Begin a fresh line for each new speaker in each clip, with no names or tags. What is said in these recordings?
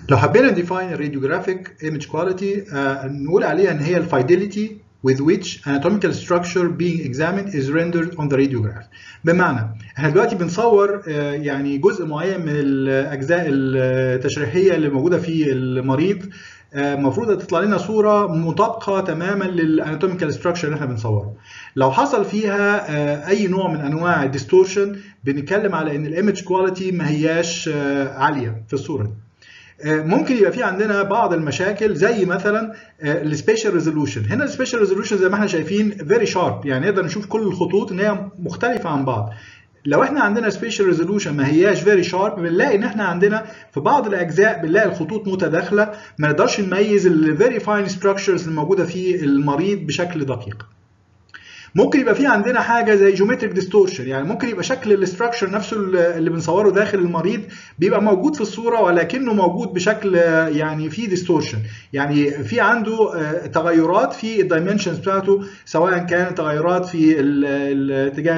لو حبينا define الراديوجرافيك image quality آه نقول عليها ان هي الفايديليتي with which anatomical structure being examined is rendered on the radiograph بمعنى احنا دلوقتي بنصور آه يعني جزء معين من الاجزاء التشريحيه اللي موجوده في المريض المفروض آه تطلع لنا صوره مطابقه تماما للاناتوميكال ستراكشر اللي احنا بنصوره لو حصل فيها آه اي نوع من انواع الديستورشن بنتكلم على ان الايمج كواليتي ما هياش عاليه في الصوره دي ممكن يبقى في عندنا بعض المشاكل زي مثلا السبيشال ريزولوشن هنا السبيشال ريزولوشن زي ما احنا شايفين فيري شارب يعني نقدر نشوف كل الخطوط ان هي مختلفه عن بعض لو احنا عندنا سبيشال ريزولوشن ما هياش فيري شارب بنلاقي ان احنا عندنا في بعض الاجزاء بنلاقي الخطوط متداخله ما نقدرش نميز الفيري فاين ستراكشرز الموجوده في المريض بشكل دقيق ممكن يبقى في عندنا حاجه زي جيومتريك ديستورشن يعني ممكن يبقى شكل الاستراكشر نفسه اللي بنصوره داخل المريض بيبقى موجود في الصوره ولكنه موجود بشكل يعني في ديستورشن يعني في عنده تغيرات في الدايمنشنز بتاعته سواء كان تغيرات في الاتجاه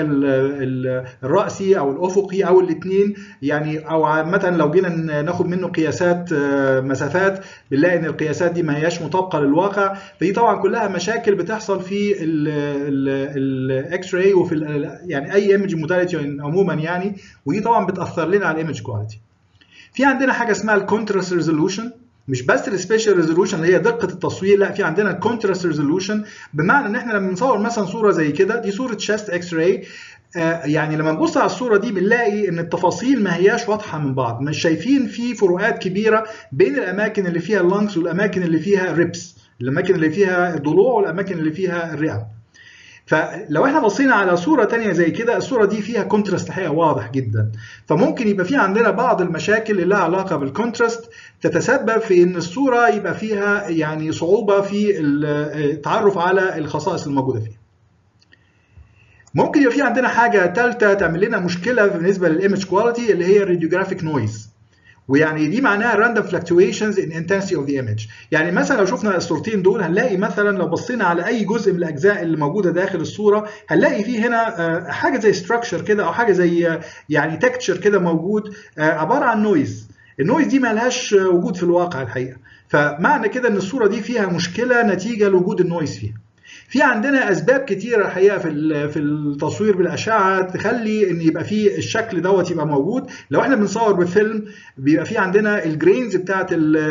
الراسي او الافقي او الاثنين يعني او عامه لو جينا ناخد منه قياسات مسافات بنلاقي ان القياسات دي ما هياش مطابقه للواقع فدي طبعا كلها مشاكل بتحصل في ال الاكس راي وفي يعني اي ايمج موداليتي عموما يعني ودي طبعا بتاثر لنا على الايمج كواليتي في عندنا حاجه اسمها الكونتراست ريزولوشن مش بس السبيشال ريزولوشن اللي هي دقه التصوير لا في عندنا الكونتراست ريزولوشن بمعنى ان احنا لما بنصور مثلا صوره زي كده دي صوره شاست اكس راي يعني لما نبص على الصوره دي بنلاقي ان التفاصيل ما هياش واضحه من بعض مش شايفين في فروقات كبيره بين الاماكن اللي فيها اللانكس والاماكن اللي فيها ريبس الاماكن اللي فيها الضلوع والاماكن اللي فيها الرئه فلو احنا بصينا على صوره ثانيه زي كده الصوره دي فيها كونتراست حقيقه واضح جدا فممكن يبقى في عندنا بعض المشاكل اللي لها علاقه بالكونتراست تتسبب في ان الصوره يبقى فيها يعني صعوبه في التعرف على الخصائص الموجوده فيها ممكن يبقى في عندنا حاجه ثالثه تعمل لنا مشكله بالنسبه للايمج كواليتي اللي هي الراديوجرافيك نويز ويعني دي معناها random fluctuations in intensity of the image يعني مثلا لو شفنا الصورتين دول هنلاقي مثلا لو بصينا على اي جزء من الاجزاء اللي موجوده داخل الصوره هنلاقي فيه هنا حاجه زي structure كده او حاجه زي يعني texture كده موجود عباره عن نويز النويز دي ما لهاش وجود في الواقع الحقيقه فمعنى كده ان الصوره دي فيها مشكله نتيجه لوجود النويز فيها في عندنا اسباب كتيره الحقيقه في في التصوير بالاشعه تخلي ان يبقى في الشكل دوت يبقى موجود لو احنا بنصور بفيلم بيبقى في عندنا الجرينز بتاعه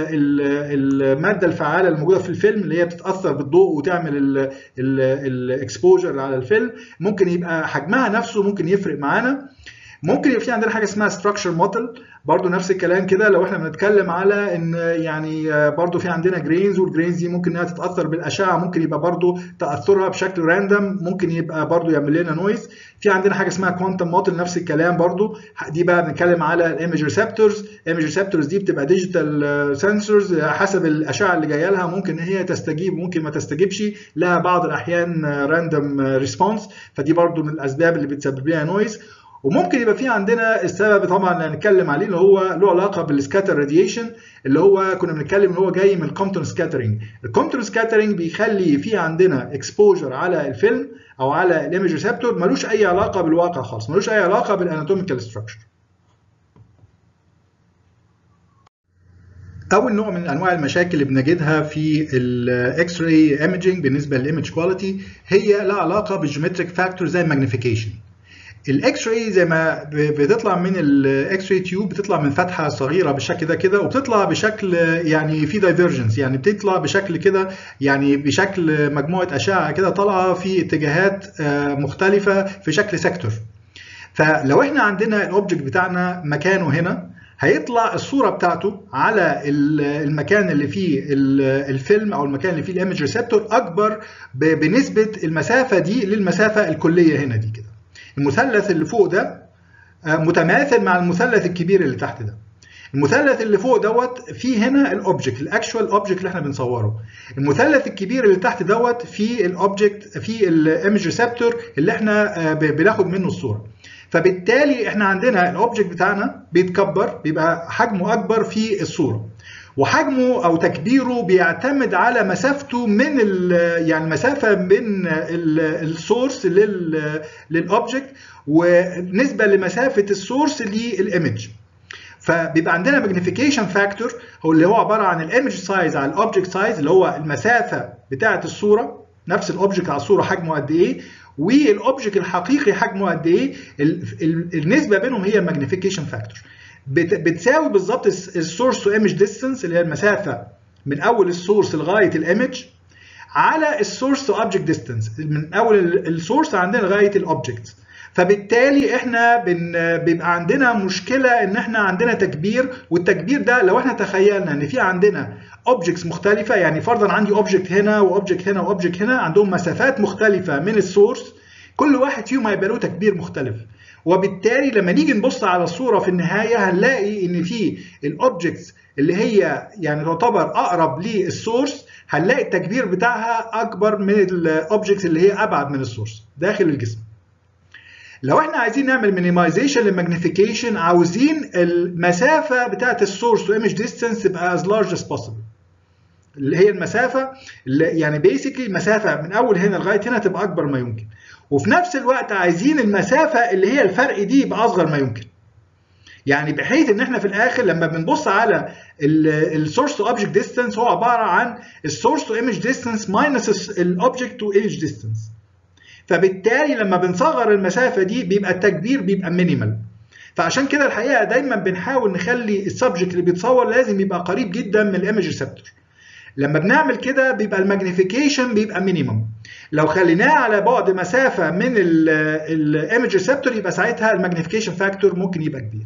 الماده الفعاله الموجوده في الفيلم اللي هي بتتاثر بالضوء وتعمل الاكسبوجر على الفيلم ممكن يبقى حجمها نفسه ممكن يفرق معانا ممكن يبقى في عندنا حاجه اسمها ستراكشر موديل برضو نفس الكلام كده لو احنا بنتكلم على ان يعني برضو في عندنا جرينز والجرينز دي ممكن انها تتاثر بالاشعه ممكن يبقى برضو تاثرها بشكل راندوم ممكن يبقى برضو يعمل لنا نويز في عندنا حاجه اسمها كوانتم موديل نفس الكلام برضو دي بقى بنتكلم على الايمج ريسبتورز الايمج ريسبتورز دي بتبقى ديجيتال سنسورز حسب الاشعه اللي جايه لها ممكن هي تستجيب ممكن ما تستجيبش لها بعض الاحيان راندوم ريسبونس فدي برضو من الاسباب اللي بتسبب لنا نويز وممكن يبقى في عندنا السبب طبعا اللي هنتكلم عليه اللي هو له علاقه بالسكاتر راديشن اللي هو كنا بنتكلم ان هو جاي من الكومبتون سكاترينج الكومبتون سكاترينج بيخلي في عندنا اكسبوجر على الفيلم او على الايمج ريسبتور ملوش اي علاقه بالواقع خالص ملوش اي علاقه بالاناتوميكال ستراكشر اول نوع من انواع المشاكل اللي بنجدها في الاكس راي ايمجنج بالنسبه للايمج كواليتي هي لها علاقه بالجيومتريك فاكتور زي الماجنيفيكيشن الاكس راي زي ما بتطلع من الاكس راي تيوب بتطلع من فتحه صغيره بالشكل ده كده وبتطلع بشكل يعني في دايفرجنس يعني بتطلع بشكل كده يعني بشكل مجموعه اشعه كده طالعه في اتجاهات مختلفه في شكل سيكتور فلو احنا عندنا الاوبجكت بتاعنا مكانه هنا هيطلع الصوره بتاعته على المكان اللي فيه الفيلم او المكان اللي فيه الايمج ريسبتور اكبر بنسبه المسافه دي للمسافه الكليه هنا دي كده المثلث اللي فوق ده متماثل مع المثلث الكبير اللي تحت ده المثلث اللي فوق دوت فيه هنا الاوبجكت الاكشوال اوبجكت اللي احنا بنصوره المثلث الكبير اللي تحت دوت فيه الاوبجكت فيه الايمج ريسبتور اللي احنا بناخد منه الصوره فبالتالي احنا عندنا الاوبجكت بتاعنا بيتكبر بيبقى حجمه اكبر في الصوره وحجمه او تكبيره بيعتمد على مسافته من يعني المسافه من السورس للاوبجكت ونسبه لمسافه السورس للايمج فبيبقى عندنا ماجنيفيكيشن فاكتور هو اللي هو عباره عن الايمج سايز على الاوبجكت سايز اللي هو المسافه بتاعه الصوره نفس الاوبجكت على الصوره حجمه قد ايه والاوبجكت الحقيقي حجمه قد ايه النسبه بينهم هي الماجنيفيكيشن فاكتور بتساوي بالظبط السورس تو ايمج ديستانس اللي هي المسافه من اول السورس لغايه الايمج على السورس تو اوبجكت ديستانس من اول السورس عندنا لغايه الاوبجكت فبالتالي احنا بن بيبقى عندنا مشكله ان احنا عندنا تكبير والتكبير ده لو احنا تخيلنا ان في عندنا اوبجكتس مختلفه يعني فرضا عندي اوبجكت هنا واوبجكت هنا واوبجكت هنا عندهم مسافات مختلفه من السورس كل واحد فيهم هيبقى له تكبير مختلف وبالتالي لما نيجي نبص على الصوره في النهايه هنلاقي ان في الاوبجكتس اللي هي يعني تعتبر اقرب للسورس هنلاقي التكبير بتاعها اكبر من الاوبجكتس اللي هي ابعد من السورس داخل الجسم لو احنا عايزين نعمل مينيمايزيشن للماجنيفيكيشن عاوزين المسافه بتاعه السورس تو ايمج ديستانس تبقى as large as possible اللي هي المسافه اللي يعني بيسكلي المسافه من اول هنا لغايه هنا تبقى اكبر ما يمكن وفي نفس الوقت عايزين المسافه اللي هي الفرق دي يبقى اصغر ما يمكن يعني بحيث ان احنا في الاخر لما بنبص على السورس تو اوبجكت ديستانس هو عباره عن السورس تو ايمج ديستانس ماينس الاوبجكت تو ايمج ديستانس فبالتالي لما بنصغر المسافه دي بيبقى التكبير بيبقى مينيمال فعشان كده الحقيقه دايما بنحاول نخلي السبجكت اللي بيتصور لازم يبقى قريب جدا من الايمج ريسبتور لما بنعمل كده بيبقى الماجنيفيكيشن بيبقى مينيمم لو خليناه على بعد مسافه من الايمج ريسبتور يبقى ساعتها الماجنيفيكيشن فاكتور ممكن يبقى كبير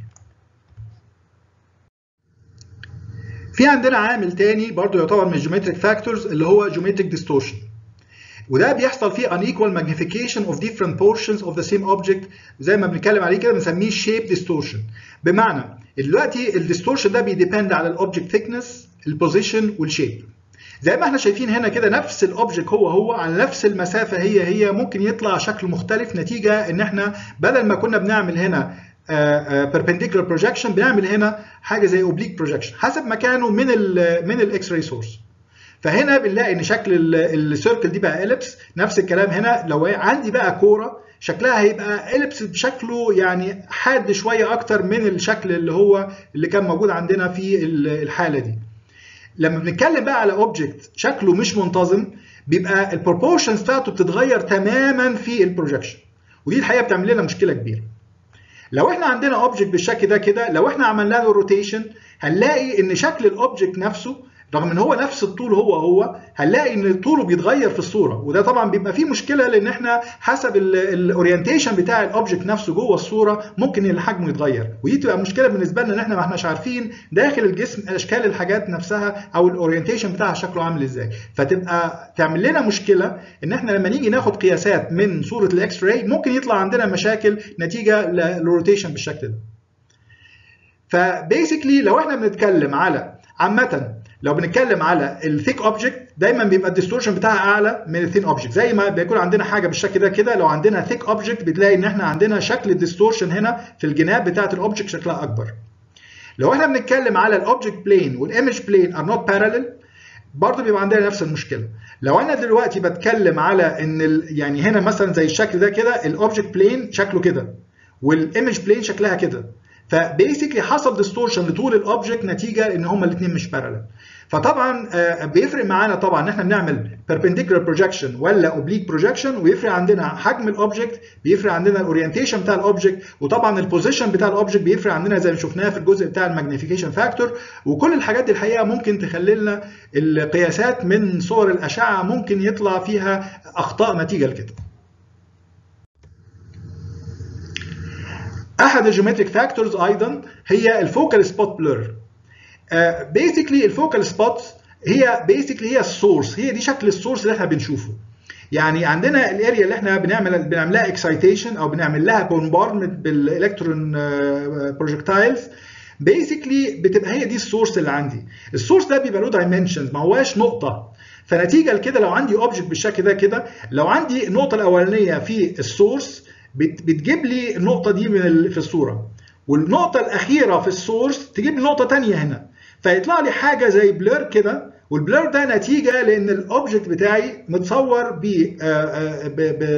في عندنا عامل تاني برضو يعتبر من الجيومتريك فاكتورز اللي هو جيومتريك ديستورشن وده بيحصل فيه unequal magnification of different portions of the same object زي ما بنتكلم عليه كده بنسميه shape distortion بمعنى دلوقتي الديستورشن ده بيديبند على الاوبجكت ثيكنس البوزيشن والشيب زي ما احنا شايفين هنا كده نفس الاوبجكت هو هو على نفس المسافه هي هي ممكن يطلع شكل مختلف نتيجه ان احنا بدل ما كنا بنعمل هنا perpendicular projection بنعمل هنا حاجه زي oblique projection حسب مكانه من ال من الاكس راي سورس فهنا بنلاقي ان شكل السيركل دي بقى اليبس نفس الكلام هنا لو عندي بقى كوره شكلها هيبقى اليبس بشكله يعني حاد شويه اكتر من الشكل اللي هو اللي كان موجود عندنا في الحاله دي لما بنتكلم بقى على اوبجكت شكله مش منتظم بيبقى البروبورشنز بتاعته بتتغير تماما في البروجكشن ودي الحقيقه بتعمل لنا مشكله كبيره لو احنا عندنا اوبجكت بالشكل ده كده لو احنا عملنا له روتيشن هنلاقي ان شكل الاوبجكت نفسه رغم ان هو نفس الطول هو هو هنلاقي ان طوله بيتغير في الصوره وده طبعا بيبقى فيه مشكله لان احنا حسب الاورينتيشن بتاع الاوبجكت نفسه جوه الصوره ممكن ان حجمه يتغير ودي تبقى مشكله بالنسبه لنا ان احنا ما احناش عارفين داخل الجسم اشكال الحاجات نفسها او الاورينتيشن بتاعها شكله عامل ازاي فتبقى تعمل لنا مشكله ان احنا لما نيجي ناخد قياسات من صوره الاكس راي ممكن يطلع عندنا مشاكل نتيجه للروتيشن بالشكل ده فبيسكلي لو احنا بنتكلم على عامه لو بنتكلم على الثيك اوبجكت دايما بيبقى الديستورشن بتاعها اعلى من الثين اوبجكت زي ما بيكون عندنا حاجه بالشكل ده كده لو عندنا ثيك اوبجكت بتلاقي ان احنا عندنا شكل الديستورشن هنا في الجناب بتاعه الاوبجكت شكلها اكبر لو احنا بنتكلم على الاوبجكت بلين والايمج بلين ار نوت بارالل برضه بيبقى عندنا نفس المشكله لو انا دلوقتي بتكلم على ان ال... يعني هنا مثلا زي الشكل ده كده الاوبجكت بلين شكله كده والايمج بلين شكلها كده فبيسكلي حصل ديستورشن لطول الاوبجكت نتيجه ان هما الاثنين مش بارالل فطبعا بيفرق معانا طبعا ان احنا بنعمل perpendicular projection ولا oblique projection ويفرق عندنا حجم الاوبجكت بيفرق عندنا الاورينتيشن بتاع الاوبجكت وطبعا البوزيشن بتاع الاوبجكت بيفرق عندنا زي ما شفناها في الجزء بتاع الماجنيفيكيشن فاكتور وكل الحاجات دي الحقيقه ممكن تخلي لنا القياسات من صور الاشعه ممكن يطلع فيها اخطاء نتيجه لكده احد الجيومتريك فاكتورز ايضا هي الفوكال سبوت بلور بيسكلي الفوكال سبوتس هي بيسكلي هي السورس هي دي شكل السورس اللي احنا بنشوفه يعني عندنا الاريا اللي احنا بنعمل بنعملها اكسايتيشن او بنعمل لها بومباردمنت بالالكترون بروجكتايلز بيسكلي بتبقى هي دي السورس اللي عندي السورس ده بيبقى له دايمنشنز ما هواش نقطه فنتيجه لكده لو عندي اوبجكت بالشكل ده كده لو عندي النقطه الاولانيه في السورس بتجيب لي النقطه دي من في الصوره والنقطه الاخيره في السورس تجيب لي نقطه ثانيه هنا فيطلع لي حاجه زي بلور كده والبلور ده نتيجه لان الاوبجكت بتاعي متصور ب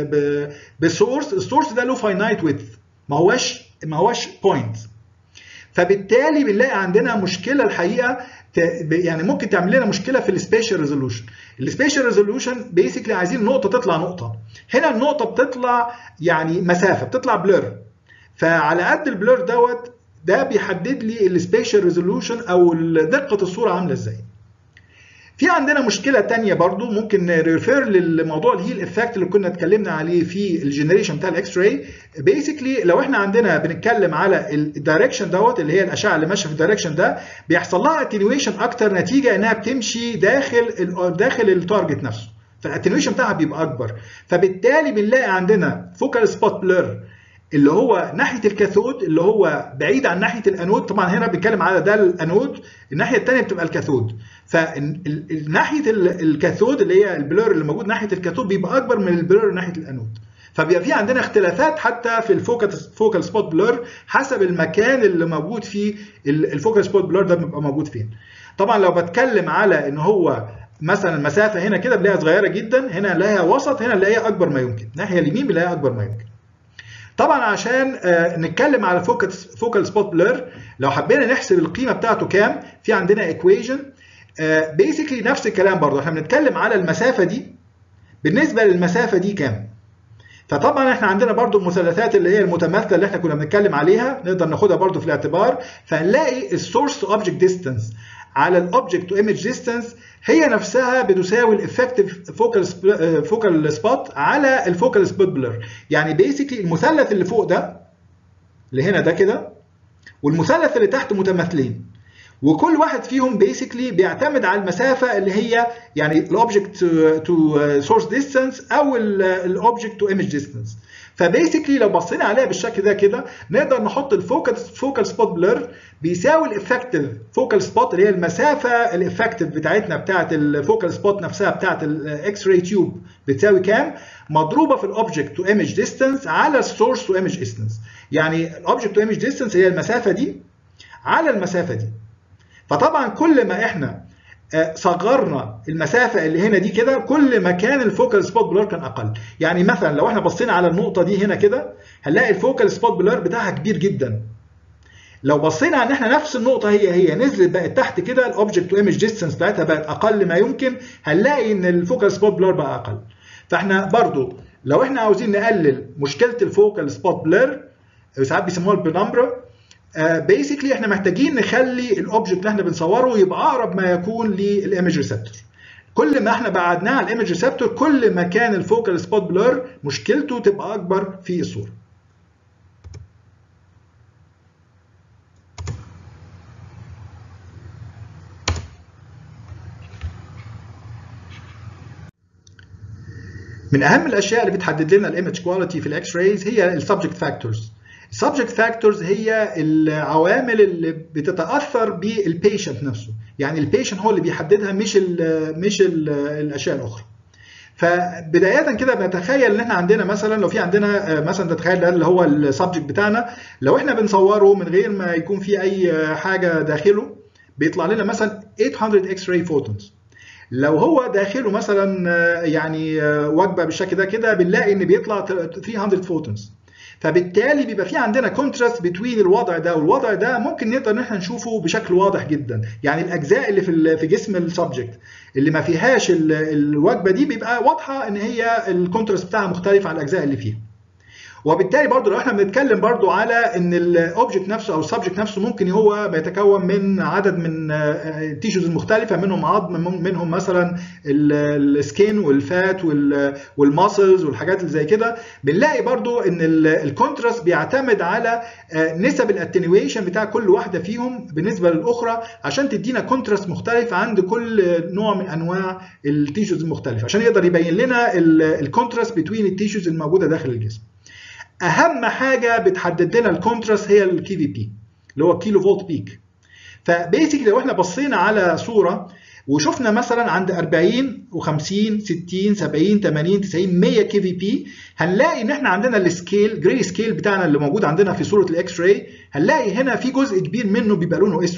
بسورس السورس ده له فاينايت ويدث ما هوش ما هوش بوينت فبالتالي بنلاقي عندنا مشكله الحقيقه يعني ممكن تعمل لنا مشكله في السبيشال ريزولوشن السبيشال ريزولوشن بيسكلي عايزين نقطه تطلع نقطه هنا النقطه بتطلع يعني مسافه بتطلع بلور فعلى قد البلور دوت ده بيحدد لي السبيشال ريزولوشن او دقه الصوره عامله ازاي في عندنا مشكله تانية برضو ممكن ريفير للموضوع الهيل افكت اللي كنا اتكلمنا عليه في الجنريشن بتاع الاكس راي بيسكلي لو احنا عندنا بنتكلم على الدايركشن دوت اللي هي الاشعه اللي ماشيه في الدايركشن ده بيحصل لها اتنيويشن اكتر نتيجه انها بتمشي داخل داخل التارجت نفسه فالاتنيويشن بتاعها بيبقى اكبر فبالتالي بنلاقي عندنا فوكال سبوت بلور اللي هو ناحيه الكاثود اللي هو بعيد عن ناحيه الانود طبعا هنا بنتكلم على ده الانود الناحيه الثانيه بتبقى الكاثود فناحيه الكاثود اللي هي البلور اللي موجود ناحيه الكاثود بيبقى اكبر من البلور ناحيه الانود فبيبقى في عندنا اختلافات حتى في الفوكال فوكال سبوت بلور حسب المكان اللي موجود فيه الفوكال سبوت بلور ده بيبقى موجود فين طبعا لو بتكلم على ان هو مثلا المسافه هنا كده بنلاقيها صغيره جدا هنا نلاقيها وسط هنا نلاقيها اكبر ما يمكن الناحيه اليمين بنلاقيها اكبر ما يمكن طبعا عشان نتكلم على فوكال فوكال سبوت بلور لو حبينا نحسب القيمه بتاعته كام في عندنا ايكويشن بيسكلي نفس الكلام برضه احنا بنتكلم على المسافه دي بالنسبه للمسافه دي كام فطبعا احنا عندنا برضو المثلثات اللي هي المتماثله اللي احنا كنا بنتكلم عليها نقدر ناخدها برضو في الاعتبار فنلاقي السورس تو اوبجكت ديستانس على الاوبجكت تو ايمج ديستانس هي نفسها بتساوي الافكتيف فوكال فوكال سبوت على الفوكال سبوت بلر يعني بيسكلي المثلث اللي فوق ده اللي هنا ده كده والمثلث اللي تحت متماثلين وكل واحد فيهم بيسكلي بيعتمد على المسافه اللي هي يعني الاوبجكت تو سورس ديستانس او الاوبجكت تو ايمج ديستانس فبيسكلي لو بصينا عليها بالشكل ده كده نقدر نحط الفوكال فوكال سبوت بلر بيساوي الافكتيف فوكال سبوت اللي هي المسافه الافكتيف بتاعتنا بتاعت الفوكال سبوت نفسها بتاعت الاكس راي تيوب بتساوي كام؟ مضروبه في الاوبجكت تو ايمج ديستانس على السورس تو ايمج ديستانس يعني الاوبجكت تو ايمج ديستانس هي المسافه دي على المسافه دي فطبعا كل ما احنا صغرنا المسافه اللي هنا دي كده كل ما كان الفوكال سبوت بلور كان اقل يعني مثلا لو احنا بصينا على النقطه دي هنا كده هنلاقي الفوكال سبوت بلور بتاعها كبير جدا لو بصينا على ان احنا نفس النقطه هي هي نزلت بقت تحت كده الاوبجكت تو ايمج ديستانس بتاعتها بقت اقل ما يمكن هنلاقي ان الفوكال سبوت بلور بقى اقل فاحنا برضو لو احنا عاوزين نقلل مشكله الفوكال سبوت بلور ساعات بيسموها البنمبرا بيسكلي احنا محتاجين نخلي الاوبجكت اللي احنا بنصوره يبقى اقرب ما يكون للايمج ريسبتور كل ما احنا بعدناه عن الايمج ريسبتور كل ما كان الفوكال سبوت بلور مشكلته تبقى اكبر في الصوره من اهم الاشياء اللي بتحدد لنا الايمج كواليتي في الاكس رايز هي السبجكت فاكتورز السبجكت فاكتورز هي العوامل اللي بتتاثر بالبيشنت نفسه يعني البيشنت هو اللي بيحددها مش ال مش ال الاشياء الاخرى فبدايه كده بنتخيل ان احنا عندنا مثلا لو في عندنا مثلا تتخيل ده اللي هو السبجكت بتاعنا لو احنا بنصوره من غير ما يكون في اي حاجه داخله بيطلع لنا مثلا 800 اكس راي فوتونز لو هو داخله مثلا يعني وجبه بالشكل ده كده بنلاقي ان بيطلع 300 فوتونز فبالتالي بيبقى في عندنا كونتراست بين الوضع ده والوضع ده ممكن نقدر ان احنا نشوفه بشكل واضح جدا يعني الاجزاء اللي في في جسم السبجكت اللي ما فيهاش الوجبه دي بيبقى واضحه ان هي الكونتراست بتاعها مختلف عن الاجزاء اللي فيها وبالتالي برضو لو احنا بنتكلم برضو على ان الاوبجكت نفسه او السبجكت نفسه ممكن هو بيتكون من عدد من التيشوز المختلفه منهم عظم منهم مثلا السكين والفات والماسلز والحاجات اللي زي كده بنلاقي برضو ان الكونتراست بيعتمد على نسب الاتنيويشن بتاع كل واحده فيهم بالنسبه للاخرى عشان تدينا كونتراست مختلف عند كل نوع من انواع التيشوز المختلفه عشان يقدر يبين لنا الكونتراست بين التيشوز الموجوده داخل الجسم اهم حاجه بتحدد لنا الكونتراست هي الكي في بي اللي هو كيلو فولت بيك فبيسكلي لو احنا بصينا على صوره وشفنا مثلا عند 40 و50 60 70 80 90 100 كي في بي هنلاقي ان احنا عندنا السكيل جراي سكيل بتاعنا اللي موجود عندنا في صوره الاكس راي هنلاقي هنا في جزء كبير منه بيبقى لونه اسود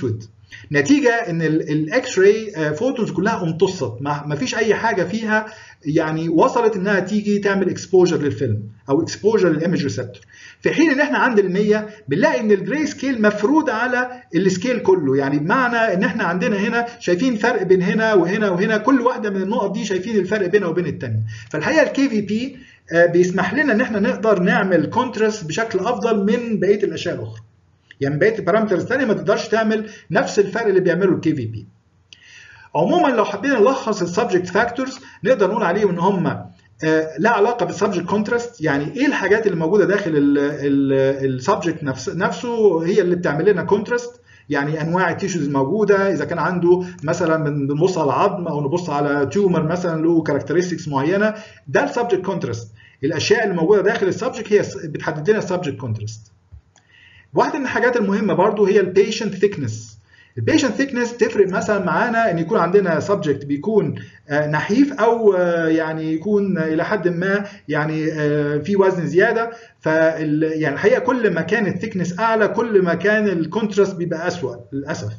نتيجه ان الاكس راي فوتونز كلها امتصت ما فيش اي حاجه فيها يعني وصلت انها تيجي تعمل اكسبوجر للفيلم او اكسبوجر للايمج ريسبتور في حين ان احنا عند ال 100 بنلاقي ان الجراي سكيل مفروض على السكيل كله يعني بمعنى ان احنا عندنا هنا شايفين فرق بين هنا وهنا وهنا كل واحده من النقط دي شايفين الفرق بينها وبين الثانيه فالحقيقه الكي في بي بيسمح لنا ان احنا نقدر نعمل كونتراست بشكل افضل من بقيه الاشياء الاخرى يعني بقيه البارامترز الثانيه ما تقدرش تعمل نفس الفرق اللي بيعمله الكي في بي عموما لو حبينا نلخص السبجكت فاكتورز نقدر نقول عليهم ان هم لا علاقه بالسبجكت كونتراست يعني ايه الحاجات اللي موجوده داخل السبجكت نفسه هي اللي بتعمل لنا كونتراست يعني انواع التيشوز الموجوده اذا كان عنده مثلا بنبص على عظم او نبص على تيومر مثلا له كاركترستكس معينه ده السبجكت كونتراست الاشياء اللي موجوده داخل السبجكت هي بتحدد لنا السبجكت كونتراست واحده من الحاجات المهمه برضو هي البيشنت ثيكنس البيشنت ثيكنس تفرق مثلا معانا ان يكون عندنا سبجكت بيكون نحيف او يعني يكون الى حد ما يعني في وزن زياده ف يعني الحقيقه كل ما كان الثيكنس اعلى كل ما كان الكونتراست بيبقى اسوء للاسف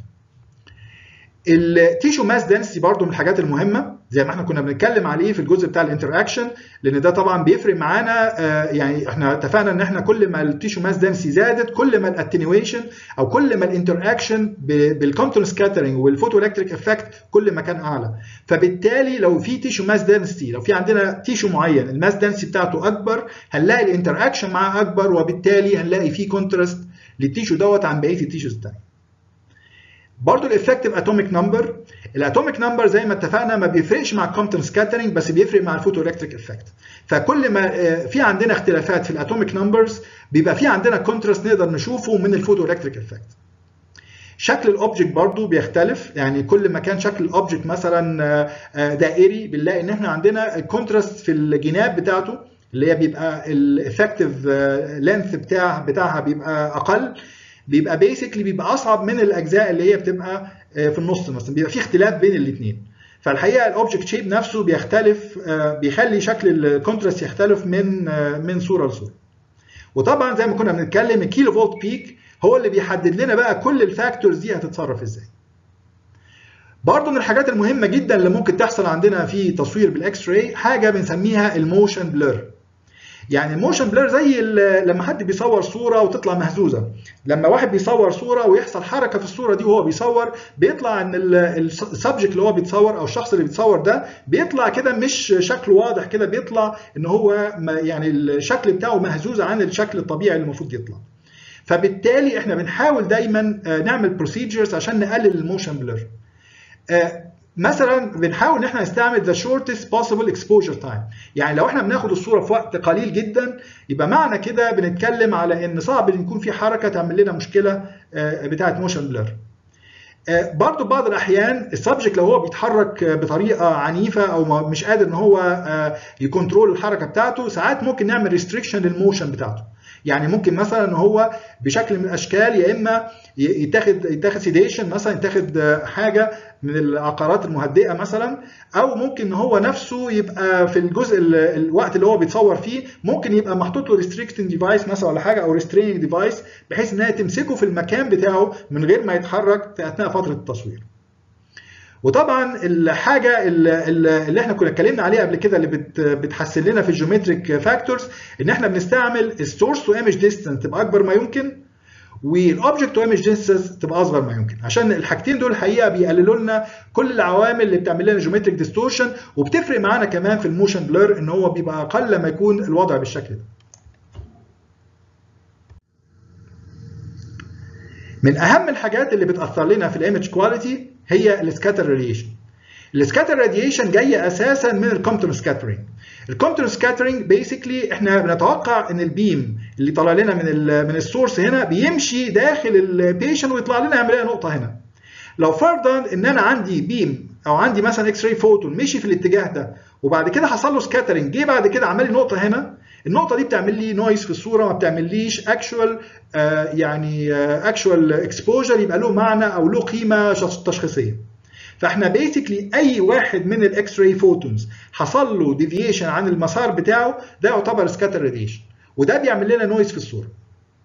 التيشو ماس دنسيتي برضو من الحاجات المهمه زي ما احنا كنا بنتكلم عليه في الجزء بتاع الانتراكشن لان ده طبعا بيفرق معانا يعني احنا اتفقنا ان احنا كل ما التيشو ماس دنسيتي زادت كل ما الاتنيويشن او كل ما الانتراكشن بالكونتون سكاترنج والفوتو الكتريك افكت كل ما كان اعلى فبالتالي لو في تيشو ماس دنسيتي لو في عندنا تيشو معين الماس دنسيتي بتاعته اكبر هنلاقي الانتراكشن معاه اكبر وبالتالي هنلاقي فيه كونتراست للتيشو دوت عن بقيه التيشوز الثانيه برضه الافكتيف اتوميك نمبر الاتوميك نمبر زي ما اتفقنا ما بيفرقش مع الكومبتون سكاترنج بس بيفرق مع الفوتو الكتريك افكت فكل ما في عندنا اختلافات في الاتوميك نمبرز بيبقى في عندنا كونتراست نقدر نشوفه من الفوتو الكتريك افكت شكل الاوبجكت برضو بيختلف يعني كل ما كان شكل الاوبجكت مثلا دائري بنلاقي ان احنا عندنا الكونتراست في الجناب بتاعته اللي هي بيبقى الافكتيف لينث بتاع بتاعها بيبقى اقل بيبقى بيسكلي بيبقى اصعب من الاجزاء اللي هي بتبقى في النص مثلا بيبقى في اختلاف بين الاثنين فالحقيقه الاوبجكت شيب نفسه بيختلف بيخلي شكل الكونتراست يختلف من من صوره لصوره وطبعا زي ما كنا بنتكلم الكيلو فولت بيك هو اللي بيحدد لنا بقى كل الفاكتورز دي هتتصرف ازاي برضه من الحاجات المهمه جدا اللي ممكن تحصل عندنا في تصوير بالاكس راي حاجه بنسميها الموشن بلر يعني الموشن بلر زي لما حد بيصور صوره وتطلع مهزوزه لما واحد بيصور صوره ويحصل حركه في الصوره دي وهو بيصور بيطلع ان السبجكت اللي هو بيتصور او الشخص اللي بيتصور ده بيطلع كده مش شكله واضح كده بيطلع ان هو يعني الشكل بتاعه مهزوز عن الشكل الطبيعي اللي المفروض يطلع فبالتالي احنا بنحاول دايما نعمل بروسيجرز عشان نقلل الموشن بلر مثلا بنحاول ان احنا نستعمل ذا شورتست بوسيبل اكسبوجر تايم يعني لو احنا بناخد الصوره في وقت قليل جدا يبقى معنى كده بنتكلم على ان صعب ان يكون في حركه تعمل لنا مشكله بتاعه موشن بلر برضه بعض الاحيان السبجكت لو هو بيتحرك بطريقه عنيفه او مش قادر ان هو يكنترول الحركه بتاعته ساعات ممكن نعمل ريستريكشن للموشن بتاعته يعني ممكن مثلا ان هو بشكل من الاشكال يا اما يتاخد يتاخد سيديشن مثلا يتاخد حاجه من العقارات المهدئه مثلا او ممكن ان هو نفسه يبقى في الجزء الوقت اللي هو بيتصور فيه ممكن يبقى محطوط له ريستريكتنج ديفايس مثلا ولا حاجه او ريستريننج ديفايس بحيث انها تمسكه في المكان بتاعه من غير ما يتحرك في اثناء فتره التصوير. وطبعا الحاجه اللي احنا كنا اتكلمنا عليها قبل كده اللي بتحسن لنا في الجيومتريك فاكتورز ان احنا بنستعمل السورس تو ايمج ديستانس تبقى اكبر ما يمكن والاوبجكت تو ايمج ديستانس تبقى اصغر ما يمكن عشان الحاجتين دول الحقيقه بيقللوا لنا كل العوامل اللي بتعمل لنا جيومتريك ديستورشن وبتفرق معانا كمان في الموشن بلر ان هو بيبقى اقل لما يكون الوضع بالشكل ده من اهم الحاجات اللي بتاثر لنا في الايمج كواليتي هي السكاتر راديشن السكاتر راديشن جايه اساسا من الكومبتون سكاترينج الكومبتون سكاترينج بيسكلي احنا بنتوقع ان البيم اللي طالع لنا من من السورس هنا بيمشي داخل البيشن ويطلع لنا يعمل لنا نقطه هنا لو فرضا ان انا عندي بيم او عندي مثلا اكس راي فوتون مشي في الاتجاه ده وبعد كده حصل له سكاترينج جه بعد كده عمل لي نقطه هنا النقطه دي بتعمل لي نويز في الصوره ما بتعمليش اكشوال آه يعني اكشوال آه اكسبوجر يبقى له معنى او له قيمه تشخيصيه فاحنا بيسكلي اي واحد من الاكس راي فوتونز حصل له ديفيشن عن المسار بتاعه ده يعتبر سكاتر راديشن وده بيعمل لنا نويز في الصوره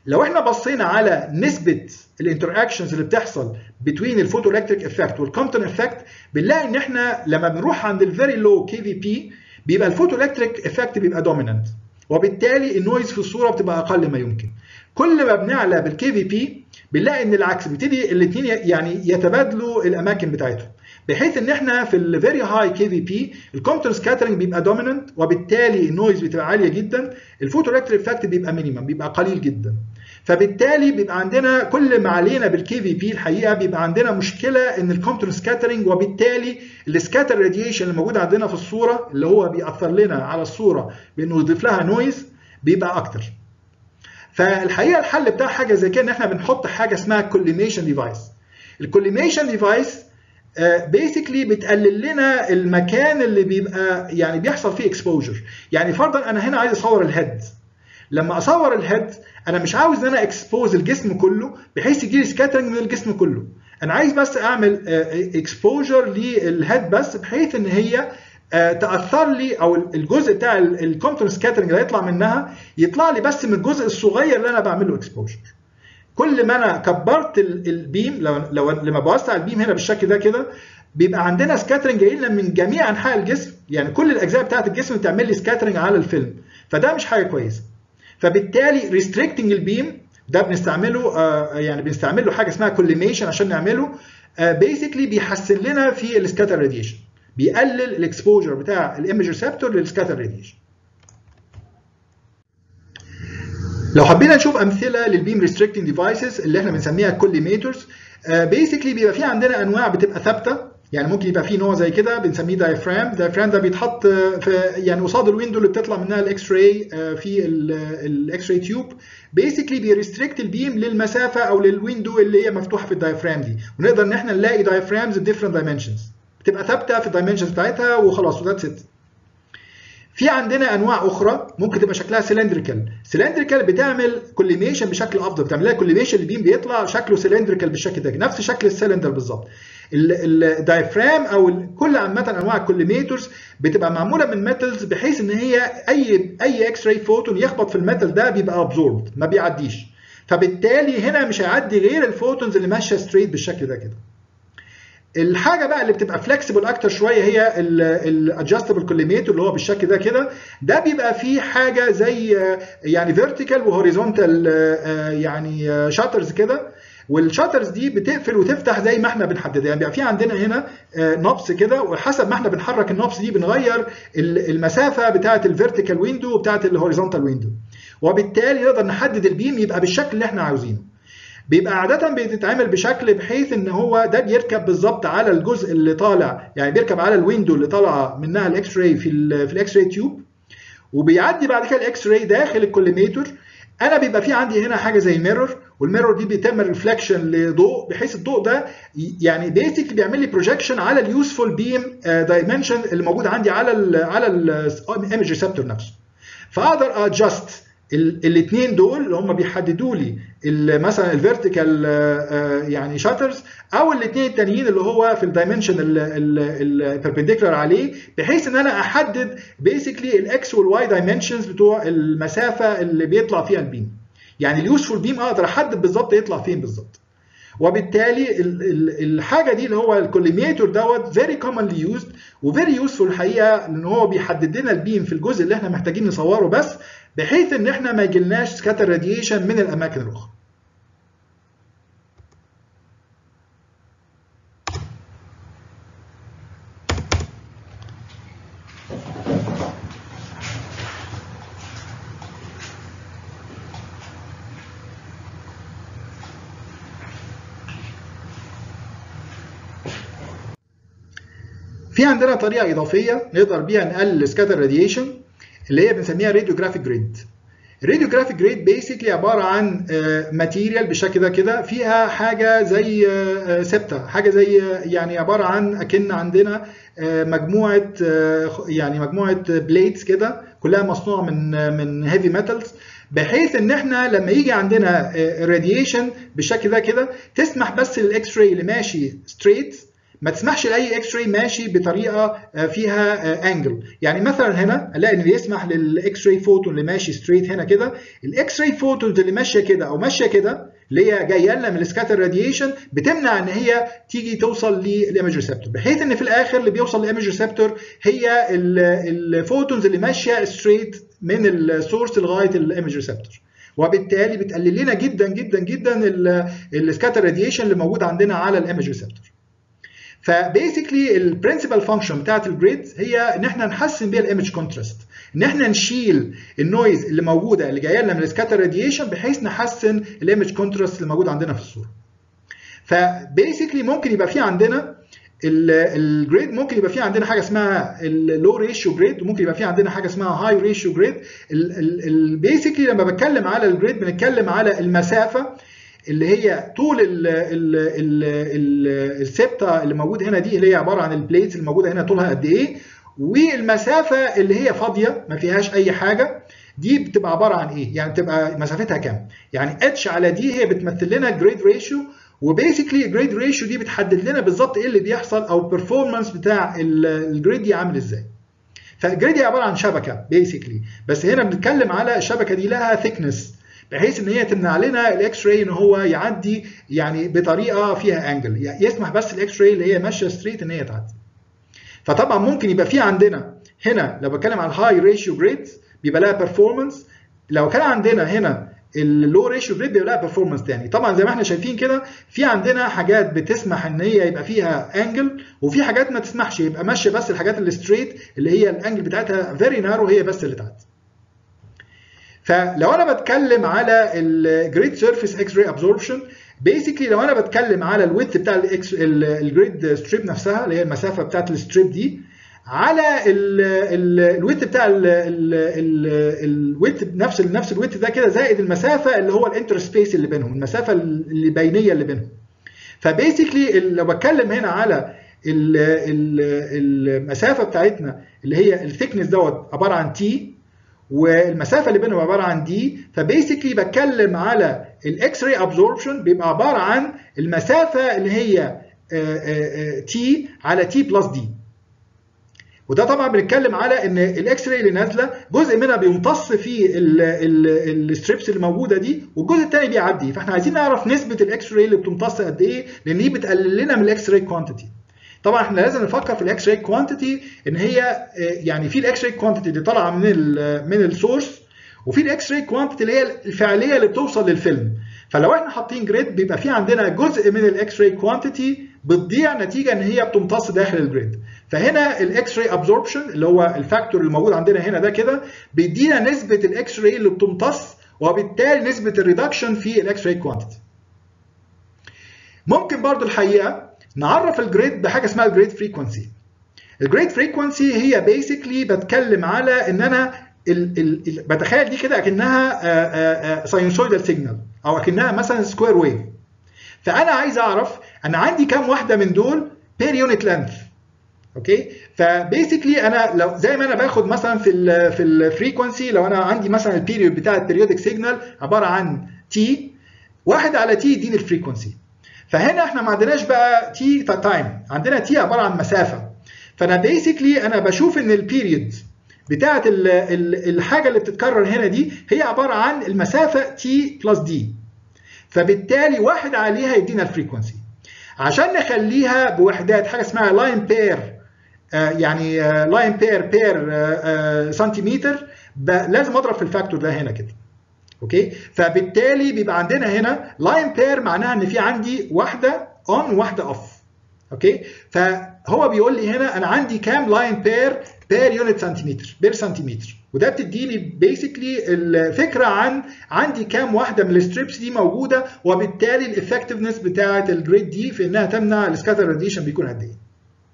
لو احنا بصينا على نسبه الانتراكشنز اللي بتحصل بين الفوتو الكتريك افكت والكومبتون افكت بنلاقي ان احنا لما بنروح عند الفيري لو كي في بي بيبقى الفوتو الكتريك افكت بيبقى دومينانت وبالتالي النويز في الصوره بتبقى اقل ما يمكن كل ما بنعلى بالكي في بي بنلاقي ان العكس بيبتدي الاثنين يعني يتبادلوا الاماكن بتاعتهم بحيث ان احنا في الفيري هاي كي في بي الكومبتون سكاترنج بيبقى دومينانت وبالتالي النويز بتبقى عاليه جدا الفوتو الكتريك افكت بيبقى مينيمم بيبقى قليل جدا فبالتالي بيبقى عندنا كل ما علينا بالكي في بي الحقيقه بيبقى عندنا مشكله ان الكومبتون سكاترنج وبالتالي السكاتر راديشن اللي موجود عندنا في الصوره اللي هو بيأثر لنا على الصوره بانه يضيف لها نويز بيبقى اكتر. فالحقيقه الحل بتاع حاجه زي كده ان احنا بنحط حاجه اسمها كوليميشن ديفايس. الكوليميشن ديفايس بيسكلي بتقلل لنا المكان اللي بيبقى يعني بيحصل فيه اكسبوجر يعني فرضا انا هنا عايز اصور الهيد لما اصور الهيد انا مش عاوز ان انا اكسبوز الجسم كله بحيث يجي لي سكاترنج من الجسم كله انا عايز بس اعمل اكسبوجر للهيد بس بحيث ان هي تاثر لي او الجزء بتاع الكونتون سكاترنج اللي هيطلع منها يطلع لي بس من الجزء الصغير اللي انا بعمل له اكسبوجر كل ما انا كبرت البيم لو لو لما بوسع البيم هنا بالشكل ده كده بيبقى عندنا سكاترنج جاي لنا من جميع انحاء الجسم يعني كل الاجزاء بتاعت الجسم تعمل لي سكاترنج على الفيلم فده مش حاجه كويسه فبالتالي ريستريكتنج البيم ده بنستعمله آه يعني بنستعمل له حاجه اسمها كوليميشن عشان نعمله بيسكلي آه بيحسن لنا في السكاتر راديشن بيقلل الاكسبوجر بتاع الايمج ريسبتور للسكاتر راديشن لو حبينا نشوف امثله للبيم ريستريكتنج ديفايسز اللي احنا بنسميها كوليميترز بيسكلي بيبقى في عندنا انواع بتبقى ثابته يعني ممكن يبقى في نوع زي كده بنسميه دايفرام دايفرام ده بيتحط في يعني قصاد الويندو اللي بتطلع منها الاكس راي في الاكس راي تيوب بيسكلي بيريستريكت البيم للمسافه او للويندو اللي هي مفتوحه في الدايفرام دي ونقدر ان احنا نلاقي دايفرامز ديفرنت دايمنشنز بتبقى ثابته في الدايمنشنز بتاعتها وخلاص وذاتس ات في عندنا انواع اخرى ممكن تبقى شكلها سلندريكال سلندريكال بتعمل كوليميشن بشكل افضل بتعمل لها كوليميشن البيم بيطلع شكله سلندريكال بالشكل ده نفس شكل السلندر بالظبط الدايفرام او كل عامه انواع الكوليميترز بتبقى معموله من ميتالز بحيث ان هي اي اي اكس راي فوتون يخبط في الميتال ده بيبقى ابزوربد ما بيعديش فبالتالي هنا مش هيعدي غير الفوتونز اللي ماشيه ستريت بالشكل ده كده الحاجه بقى اللي بتبقى فلكسبل اكتر شويه هي الادجستبل كوليميتر اللي هو بالشكل ده كده ده بيبقى فيه حاجه زي يعني فيرتيكال وهوريزونتال يعني شاترز كده والشاترز دي بتقفل وتفتح زي ما احنا بنحددها يعني بيبقى في عندنا هنا نبس كده وحسب ما احنا بنحرك النبس دي بنغير المسافه بتاعه الفيرتيكال ويندو وبتاعه الهوريزونتال ويندو وبالتالي نقدر نحدد البيم يبقى بالشكل اللي احنا عاوزينه بيبقى عادة بتتعمل بشكل بحيث ان هو ده بيركب بالظبط على الجزء اللي طالع يعني بيركب على الويندو اللي طالعه منها الاكس راي في ال في الاكس راي تيوب وبيعدي بعد كده الاكس راي داخل الكوليميتر انا بيبقى في عندي هنا حاجه زي ميرور والميرور دي بيتم ريفلكشن لضوء بحيث الضوء ده يعني بيسك بيعمل لي بروجكشن على اليوسفول بيم دايمنشن اللي موجود عندي على ال على الايمج ريسبتور نفسه فاقدر ادجست الاثنين دول اللي هم بيحددوا لي مثلا الفيرتيكال يعني شاترز او الاثنين التانيين اللي هو في الدايمنشن البربنديكولار عليه بحيث ان انا احدد بيسكلي الاكس والواي دايمنشنز بتوع المسافه اللي بيطلع فيها البيم يعني اليوسفول بيم اقدر احدد بالظبط يطلع فين بالظبط وبالتالي الحاجه دي اللي هو الكوليميتور دوت فيري كومنلي يوزد وفيري يوسفول الحقيقه لان هو بيحدد لنا البيم في الجزء اللي احنا محتاجين نصوره بس بحيث ان احنا ما يجيلناش سكاتر راديشن من الاماكن الاخرى في عندنا طريقه اضافيه نقدر بيها نقلل السكاتر راديشن اللي هي بنسميها راديوجرافيك جريد الراديوجرافيك جريد بيسكلي عباره عن ماتيريال بالشكل ده كده فيها حاجه زي ثابته حاجه زي يعني عباره عن اكن عندنا مجموعه يعني مجموعه بليتس كده كلها مصنوعه من من هيفي ميتالز بحيث ان احنا لما يجي عندنا راديشن بالشكل ده كده تسمح بس للاكس راي اللي ماشي ستريت ما تسمحش لاي اكس راي ماشي بطريقه فيها انجل يعني مثلا هنا الاقي ان يسمح للاكس راي فوتون اللي ماشي ستريت هنا كده الاكس راي فوتونز اللي ماشيه كده او ماشيه كده اللي هي جايه لنا من السكاتر راديشن بتمنع ان هي تيجي توصل للايمج ريسبتور بحيث ان في الاخر اللي بيوصل للايمج ريسبتور هي الفوتونز اللي ماشيه ستريت من السورس لغايه الايمج ريسبتور وبالتالي بتقلل لنا جدا جدا جدا السكاتر راديشن اللي موجود عندنا على الايمج ريسبتور فبيسكلي البرنسبل فانكشن بتاعت الجريد هي ان احنا نحسن بيها الايمج كونتراست ان احنا نشيل النويز اللي موجوده اللي جايه لنا من السكاتر راديشن بحيث نحسن الايمج كونتراست اللي موجود عندنا في الصوره فبيسكلي ممكن يبقى في عندنا الجريد ممكن يبقى في عندنا حاجه اسمها اللو ريشيو جريد وممكن يبقى في عندنا حاجه اسمها هاي ريشيو جريد البيسكلي لما بتكلم على الجريد بنتكلم على المسافه اللي هي طول السبته اللي موجود هنا دي اللي هي عباره عن البليتس اللي موجوده هنا طولها قد ايه والمسافه اللي هي فاضيه ما فيهاش اي حاجه دي بتبقى عباره عن ايه؟ يعني بتبقى مسافتها كام؟ يعني اتش على دي هي بتمثل لنا جريد ريشيو وبيسكلي الجريد ريشيو دي بتحدد لنا بالظبط ايه اللي بيحصل او البرفورمانس بتاع الجريد دي عامل ازاي. فالجريد دي عباره عن شبكه بيسكلي بس هنا بنتكلم على الشبكه دي لها ثيكنس بحيث ان هي تمنع لنا الاكس راي ان هو يعدي يعني بطريقه فيها انجل يعني يسمح بس الاكس راي اللي هي ماشيه ستريت ان هي تعدي. فطبعا ممكن يبقى في عندنا هنا لو بتكلم على الهاي ريشيو جريد بيبقى لها بيرفورمانس لو كان عندنا هنا اللو ريشيو جريد بيبقى لها بيرفورمانس تاني طبعا زي ما احنا شايفين كده في عندنا حاجات بتسمح ان هي يبقى فيها انجل وفي حاجات ما تسمحش يبقى ماشيه بس الحاجات الستريت اللي هي الانجل بتاعتها فيري نارو هي بس اللي تعدي فلو انا بتكلم على الجريد سيرفيس اكس راي ابزوربشن بيسكلي لو انا بتكلم على الويدث بتاع الاكس الجريد ستريب نفسها اللي هي المسافه بتاعت الستريب دي على الويت بتاع الويت نفس نفس الويت ده كده زائد المسافه اللي هو الانتر سبيس اللي بينهم المسافه اللي بينيه اللي بينهم فبيسكلي لو بتكلم هنا على المسافه بتاعتنا اللي هي الثيكنس دوت عباره عن تي والمسافه اللي بينهم عباره عن دي فبيسكلي بتكلم على الاكس راي ابزوربشن بيبقى عباره عن المسافه اللي هي تي على تي بلس دي وده طبعا بنتكلم على ان الاكس راي اللي نازله جزء منها بيمتص في الستريبس اللي موجوده دي والجزء الثاني بيعدي فاحنا عايزين نعرف نسبه الاكس راي اللي بتمتص قد ايه لان دي بتقلل لنا من الاكس راي كوانتيتي طبعا احنا لازم نفكر في الاكس راي كوانتيتي ان هي يعني في الاكس راي كوانتيتي اللي طالعه من ال من السورس وفي الاكس راي كوانتيتي اللي هي الفعليه اللي بتوصل للفيلم فلو احنا حاطين جريد بيبقى في عندنا جزء من الاكس راي كوانتيتي بتضيع نتيجه ان هي بتمتص داخل الجريد فهنا الاكس راي ابزوربشن اللي هو الفاكتور اللي موجود عندنا هنا ده كده بيدينا نسبه الاكس راي اللي بتمتص وبالتالي نسبه الريدكشن في الاكس راي كوانتيتي ممكن برضو الحقيقه نعرف الجريد بحاجه اسمها الجريد فريكونسي الجريد فريكونسي هي بيسكلي بتكلم على ان انا ال ال بتخيل دي كده اكنها ساينسويدال سيجنال او اكنها مثلا سكوير ويف فانا عايز اعرف انا عندي كام واحده من دول بير يونت لينث اوكي فبيسكلي انا لو زي ما انا باخد مثلا في ال في الفريكونسي لو انا عندي مثلا البيريود بتاع البيريودك سيجنال عباره عن تي واحد على تي يديني الفريكونسي فهنا احنا ما عندناش بقى تي تايم عندنا تي عباره عن مسافه فانا بيسكلي انا بشوف ان البيريود بتاعه الحاجه اللي بتتكرر هنا دي هي عباره عن المسافه تي بلس دي فبالتالي واحد عليها يدينا الفريكونسي عشان نخليها بوحدات حاجه اسمها لاين بير آه يعني لاين بير بير سنتيمتر لازم اضرب في الفاكتور ده هنا كده اوكي فبالتالي بيبقى عندنا هنا لاين بير معناها ان في عندي واحده اون واحده اوف اوكي فهو بيقول لي هنا انا عندي كام لاين بير بير يونت سنتيمتر بير سنتيمتر وده بتديني بيسكلي الفكره عن عندي كام واحده من الستريبس دي موجوده وبالتالي الافكتفنس بتاعه الجريد دي في انها تمنع السكاتر راديشن بيكون قد ايه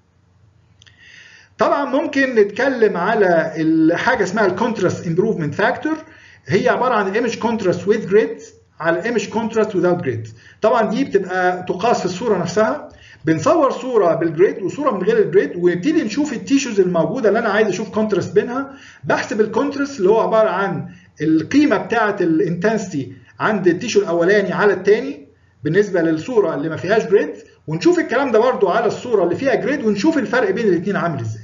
طبعا ممكن نتكلم على حاجه اسمها الكونتراست امبروفمنت فاكتور هي عباره عن الايمج كونتراست وذ جريد على الايمج كونتراست without جريد طبعا دي بتبقى تقاس في الصوره نفسها بنصور صوره بالجريد وصوره من غير الجريد ونبتدي نشوف التيشوز الموجوده اللي انا عايز اشوف كونتراست بينها بحسب الكونتراست اللي هو عباره عن القيمه بتاعه الانتنسيتي عند التيشو الاولاني على الثاني بالنسبه للصوره اللي ما فيهاش جريد ونشوف الكلام ده برده على الصوره اللي فيها جريد ونشوف الفرق بين الاثنين عامل ازاي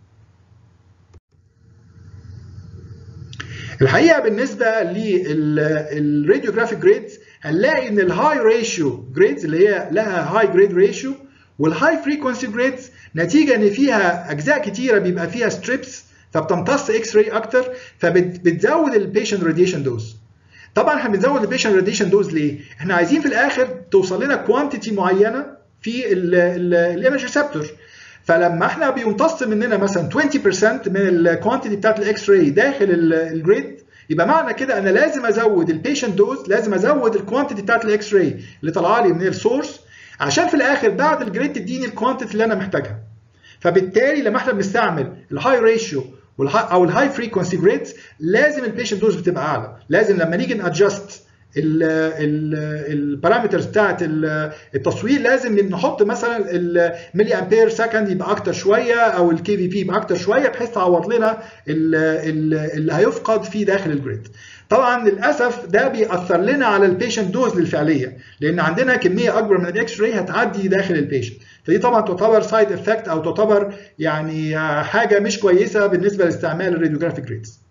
الحقيقه بالنسبه للراديوجرافيك جريدز هنلاقي ان الهاي ريشيو جريدز اللي هي لها هاي جريد ريشيو والهاي فريكونسي جريدز نتيجه ان فيها اجزاء كتيره بيبقى فيها ستريبس فبتمتص اكس راي اكتر فبتزود البيشنت راديشن دوز طبعا احنا بنزود البيشنت راديشن دوز ليه؟ احنا عايزين في الاخر توصل لنا كوانتيتي معينه في الايمج ريسبتور فلما احنا بيمتص مننا مثلا 20% من الكوانتيتي بتاعت الاكس راي داخل الجريد يبقى معنى كده انا لازم ازود البيشنت دوز لازم ازود الكوانتيتي بتاعت الاكس راي اللي طالعه لي من السورس عشان في الاخر بعد الجريد تديني الكوانتيتي اللي انا محتاجها فبالتالي لما احنا بنستعمل الهاي ريشيو او الهاي فريكونسي جريدز لازم البيشنت دوز بتبقى اعلى لازم لما نيجي نادجست البارامترز بتاعت التصوير لازم نحط مثلا الملي امبير سكند يبقى اكتر شويه او الكي في بي يبقى اكتر شويه بحيث تعوض لنا اللي هيفقد في داخل الجريد. طبعا للاسف ده بيأثر لنا على البيشنت دوز للفعليه لان عندنا كميه اكبر من الاكس راي هتعدي داخل البيشنت. فدي طبعا تعتبر سايد افكت او تعتبر يعني حاجه مش كويسه بالنسبه لاستعمال الراديوجرافيك جريدز.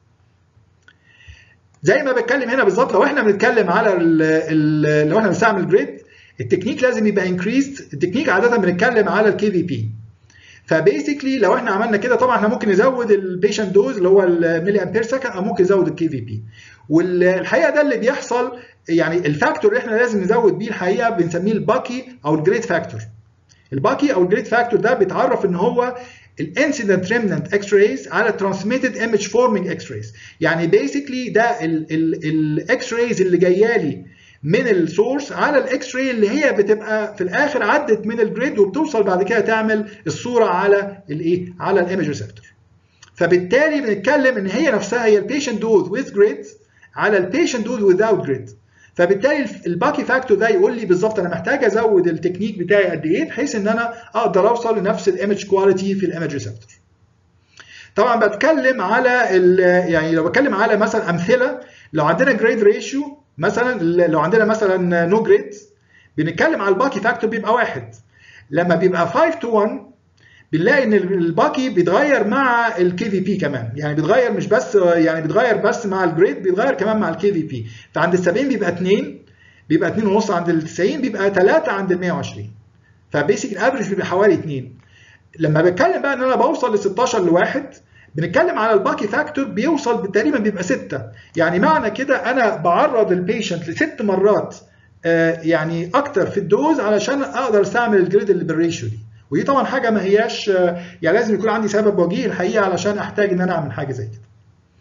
زي ما بتكلم هنا بالظبط لو احنا بنتكلم على ال ال لو احنا بنستعمل جريد التكنيك لازم يبقى انكريزد التكنيك عاده بنتكلم على الكي في بي فبيسكلي لو احنا عملنا كده طبعا احنا ممكن نزود البيشنت دوز اللي هو الملي امبير سكند او ممكن نزود الكي في بي والحقيقه ده اللي بيحصل يعني الفاكتور اللي احنا لازم نزود بيه الحقيقه بنسميه الباكي او الجريد فاكتور الباكي او الجريد فاكتور ده بيتعرف ان هو الانسيدنت ريمننت اكس رايز على ترانسميتد ايمج فورمينج اكس رايز يعني بيسكلي ده الاكس رايز اللي جايه لي من السورس على الاكس راي اللي هي بتبقى في الاخر عدت من الجريد وبتوصل بعد كده تعمل الصوره على الايه على الايمج ريسبتور فبالتالي بنتكلم ان هي نفسها هي البيشنت دوز ويز جريد على البيشنت دوز without جريد فبالتالي الباكي فاكتور ده يقول لي بالظبط انا محتاج ازود التكنيك بتاعي قد ايه بحيث ان انا اقدر اوصل لنفس الايمج كواليتي في الايمج ريسبتور طبعا بتكلم على يعني لو بتكلم على مثلا امثله لو عندنا جريد ريشيو مثلا لو عندنا مثلا نو جريد بنتكلم على الباكي فاكتور بيبقى واحد لما بيبقى 5 تو 1 بنلاقي ان الباكي بيتغير مع الكي في بي كمان يعني بيتغير مش بس يعني بيتغير بس مع الجريد بيتغير كمان مع الكي في بي فعند ال 70 بيبقى 2 بيبقى 2 ونص عند ال 90 بيبقى 3 عند ال 120 فبيسك الافرج بيبقى حوالي 2 لما بتكلم بقى ان انا بوصل ل 16 لواحد بنتكلم على الباكي فاكتور بيوصل تقريبا بيبقى 6 يعني معنى كده انا بعرض البيشنت لست مرات يعني اكتر في الدوز علشان اقدر استعمل الجريد اللي بالريشيو دي ودي طبعا حاجه ما هياش يعني لازم يكون عندي سبب وجيه الحقيقه علشان احتاج ان انا اعمل حاجه زي كده.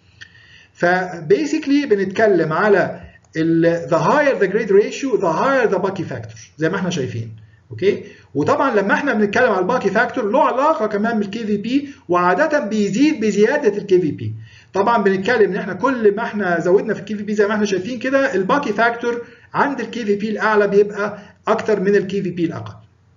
فبيسكلي بنتكلم على the higher the grade ratio the higher the Bucky factor زي ما احنا شايفين اوكي وطبعا لما احنا بنتكلم على الباكي فاكتور له علاقه كمان بالكي في بي وعاده بيزيد بزياده الكي في بي طبعا بنتكلم ان احنا كل ما احنا زودنا في الكي في بي زي ما احنا شايفين كده الباكي فاكتور عند الكي في بي الاعلى بيبقى اكتر من الكي في بي الاقل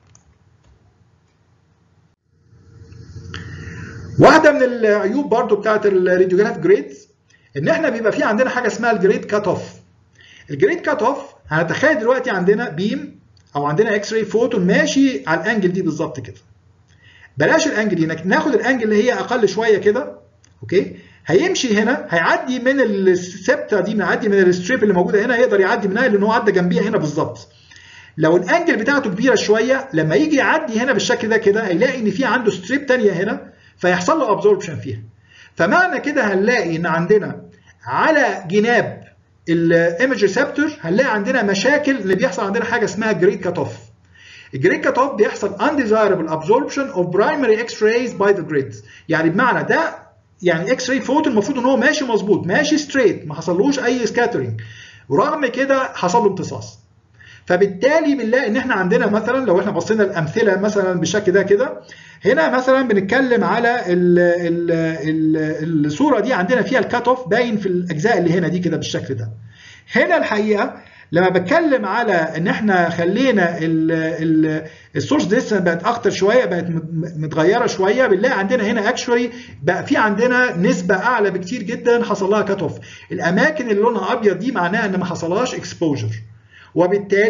واحده من العيوب برضو بتاعت الراديوجراف جريدز ان احنا بيبقى في عندنا حاجه اسمها الجريد كات اوف الجريد كات اوف هنتخيل دلوقتي عندنا بيم او عندنا اكس راي فوتون ماشي على الانجل دي بالظبط كده بلاش الانجل دي ناخد الانجل اللي هي اقل شويه كده اوكي هيمشي هنا هيعدي من السبته دي هيعدي من الستريب اللي موجوده هنا يقدر يعدي منها لان هو عدى جنبيها هنا بالظبط لو الانجل بتاعته كبيره شويه لما يجي يعدي هنا بالشكل ده كده هيلاقي ان في عنده ستريب ثانيه هنا فيحصل له ابزوربشن فيها فمعنى كده هنلاقي ان عندنا على جناب الايمج ريسبتور هنلاقي عندنا مشاكل اللي بيحصل عندنا حاجه اسمها جريد كات اوف الجريد كات اوف بيحصل undesirable absorption of primary x-rays by the grids يعني بمعنى ده يعني اكس راي فوتون المفروض ان هو ماشي مظبوط ماشي ستريت ما حصلوش اي سكاترينج ورغم كده حصل له امتصاص فبالتالي بنلاقي ان احنا عندنا مثلا لو احنا بصينا الامثله مثلا بالشكل ده كده هنا مثلا بنتكلم على ال ال ال الصوره دي عندنا فيها الكات اوف باين في الاجزاء اللي هنا دي كده بالشكل ده هنا الحقيقه لما بتكلم على ان احنا خلينا السورس ديستنس بقت اكتر شويه بقت متغيره شويه بنلاقي عندنا هنا اكشولي بقى في عندنا نسبه اعلى بكتير جدا حصل لها كات اوف الاماكن اللي لونها ابيض دي معناها ان ما حصلهاش اكسبوجر وبالتالي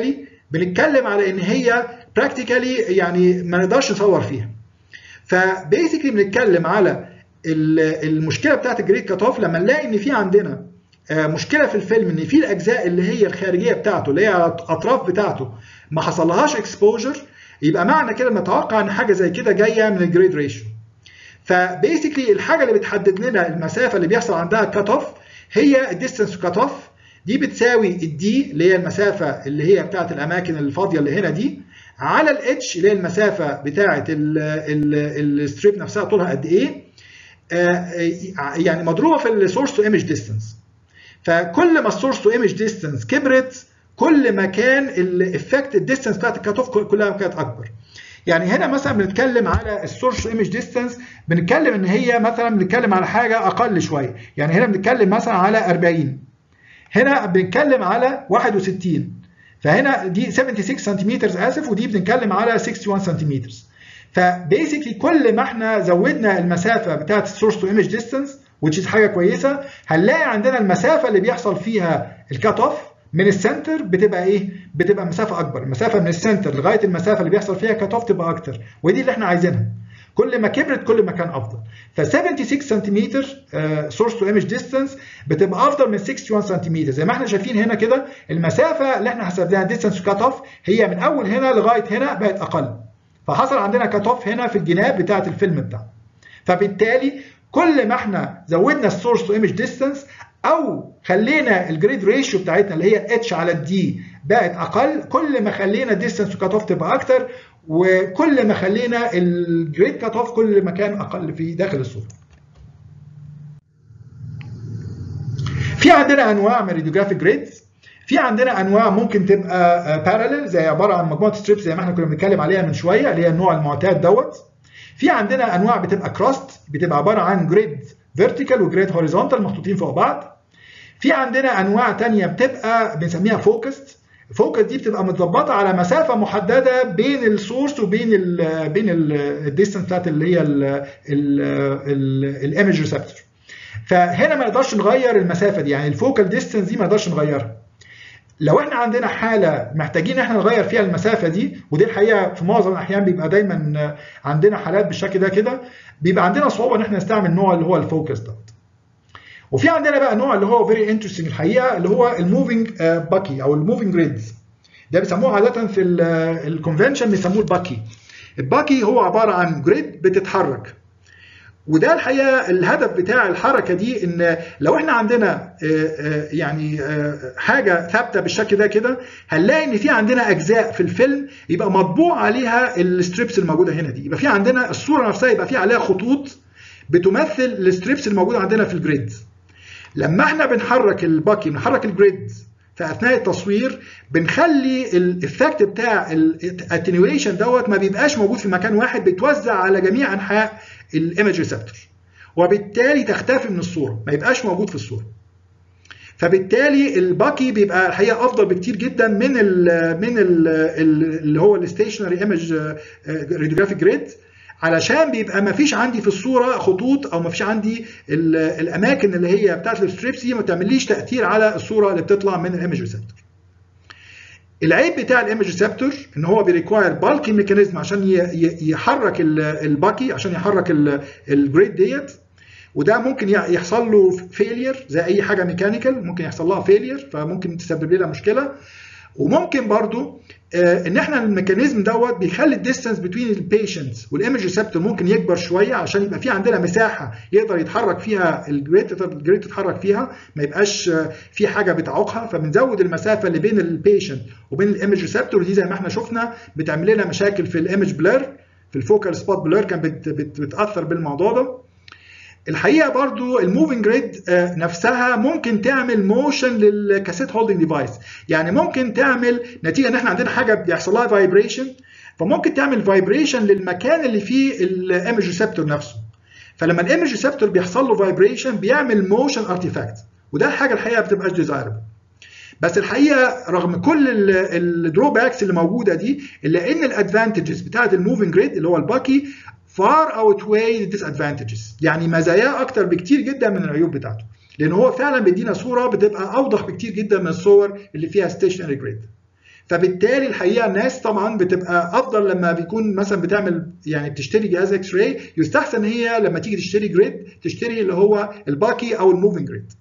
بنتكلم على ان هي براكتيكالي يعني ما نقدرش نصور فيها فبيسكلي بنتكلم على المشكله بتاعت الجريد كات اوف لما نلاقي ان في عندنا مشكله في الفيلم ان في الاجزاء اللي هي الخارجيه بتاعته اللي هي الاطراف بتاعته ما حصلهاش اكسبوجر يبقى معنى كده نتوقع ان حاجه زي كده جايه من الجريد ريشيو فبيسكلي الحاجه اللي بتحدد لنا المسافه اللي بيحصل عندها كات اوف هي الديستنس كات اوف دي بتساوي الدي اللي هي المسافه اللي هي بتاعت الاماكن الفاضيه اللي هنا دي على الاتش اللي هي المسافه بتاعت الستريب نفسها طولها قد ايه يعني مضروبه في السورس تو ايمج ديستنس فكل ما السورس تو ايمج ديستنس كبرت كل ما كان الافكت الديستنس بتاعت الكات اوف كلها كانت اكبر يعني هنا مثلا بنتكلم على السورس ايمج ديستانس بنتكلم ان هي مثلا بنتكلم على حاجه اقل شويه يعني هنا بنتكلم مثلا على 40 هنا بنتكلم على 61 فهنا دي 76 سنتيمتر اسف ودي بنتكلم على 61 سنتيمتر فبيسكلي كل ما احنا زودنا المسافه بتاعت السورس تو ايمج ديستانس which is حاجه كويسه هنلاقي عندنا المسافه اللي بيحصل فيها الكات اوف من السنتر بتبقى ايه؟ بتبقى مسافه اكبر، المسافه من السنتر لغايه المسافه اللي بيحصل فيها كات اوف تبقى اكتر، ودي اللي احنا عايزينها. كل ما كبرت كل ما كان افضل. ف 76 سنتيمتر سورس تو ايمج ديستانس بتبقى افضل من 61 سنتيمتر، زي ما احنا شايفين هنا كده المسافه اللي احنا حسبناها ديستانس كات اوف هي من اول هنا لغايه هنا بقت اقل. فحصل عندنا كات اوف هنا في الجناب بتاعه الفيلم بتاعنا. فبالتالي كل ما احنا زودنا السورس تو ايمج ديستانس او خلينا الجريد ريشيو بتاعتنا اللي هي الاتش على الدي بقت اقل كل ما خلينا الديستانس كات اوف تبقى اكتر وكل ما خلينا الجريد كات اوف كل ما كان اقل في داخل الصوره. في عندنا انواع من الراديوجرافيك جريدز في عندنا انواع ممكن تبقى بارالل زي عباره عن مجموعه ستريبس زي ما احنا كنا بنتكلم عليها من شويه اللي هي النوع المعتاد دوت. في عندنا انواع بتبقى كراست بتبقى عباره عن جريد فيرتيكال وجريد هوريزونتال محطوطين فوق بعض في عندنا انواع تانية بتبقى بنسميها فوكست فوكس دي بتبقى متظبطه على مسافه محدده بين السورس وبين ال بين الديستنس بتاعت اللي هي الايمج ريسبتور فهنا ما نقدرش نغير المسافه دي يعني الفوكال ديستنس دي ما نقدرش نغيرها لو احنا عندنا حاله محتاجين احنا نغير فيها المسافه دي ودي الحقيقه في معظم الاحيان بيبقى دايما عندنا حالات بالشكل ده كده بيبقى عندنا صعوبه ان احنا نستعمل نوع اللي هو الفوكس دوت وفي عندنا بقى نوع اللي هو فيري انترستنج الحقيقه اللي هو الموفينج باكي او الموفينج جريدز ده بيسموه عاده في الكونفنشن بيسموه الباكي الباكي هو عباره عن جريد بتتحرك وده الحقيقه الهدف بتاع الحركه دي ان لو احنا عندنا يعني حاجه ثابته بالشكل ده كده هنلاقي ان في عندنا اجزاء في الفيلم يبقى مطبوع عليها الستريبس الموجوده هنا دي يبقى في عندنا الصوره نفسها يبقى في عليها خطوط بتمثل الستريبس الموجوده عندنا في الجريد لما احنا بنحرك الباكي بنحرك الجريد في اثناء التصوير بنخلي الافكت بتاع الاتنيويشن دوت ما بيبقاش موجود في مكان واحد بيتوزع على جميع انحاء الايمج ريسبتور وبالتالي تختفي من الصوره ما يبقاش موجود في الصوره فبالتالي الباكي بيبقى الحقيقه افضل بكتير جدا من ال من ال اللي هو الستيشنري ايمج راديوجرافيك جريد علشان بيبقى ما فيش عندي في الصوره خطوط او ما فيش عندي الاماكن اللي هي بتاعت الستريبس دي ما تعمليش تاثير على الصوره اللي بتطلع من الايمج ريسبتور العيب بتاع الايمج ريسبتور ان هو بيريكواير بالكي ميكانيزم عشان يحرك الباكي عشان يحرك الجريد ديت وده ممكن يحصل له فيلير زي اي حاجه ميكانيكال ممكن يحصل لها فيلير فممكن تسبب لنا مشكله وممكن برضو ان احنا الميكانيزم دوت بيخلي الديستانس بين البيشنت والايمج ريسبتور ممكن يكبر شويه عشان يبقى في عندنا مساحه يقدر يتحرك فيها الجريد تقدر الجريد تتحرك فيها ما يبقاش في حاجه بتعوقها فبنزود المسافه اللي بين البيشنت وبين الايمج ريسبتور دي زي ما احنا شفنا بتعمل لنا مشاكل في الايمج بلر في الفوكال سبوت بلر كان بت بت بتاثر بالموضوع ده الحقيقه برضو الموفينج جريد نفسها ممكن تعمل موشن للكاسيت هولدنج ديفايس يعني ممكن تعمل نتيجه ان احنا عندنا حاجه بيحصل لها فايبريشن فممكن تعمل فايبريشن للمكان اللي فيه الايمج ريسبتور نفسه فلما الايمج ريسبتور بيحصل له فايبريشن بيعمل موشن ارتيفاكت وده الحاجه الحقيقه ما بتبقاش ديزايربل بس الحقيقه رغم كل الدروباكس اللي موجوده دي الا ان الادفانتجز بتاعت الموفينج جريد اللي هو الباكي far outweigh the disadvantages يعني مزاياه اكتر بكتير جدا من العيوب بتاعته لان هو فعلا بيدينا صوره بتبقى اوضح بكتير جدا من الصور اللي فيها stationary جريد فبالتالي الحقيقه الناس طبعا بتبقى افضل لما بيكون مثلا بتعمل يعني بتشتري جهاز اكس راي يستحسن هي لما تيجي تشتري جريد تشتري اللي هو الباكي او الموفنج جريد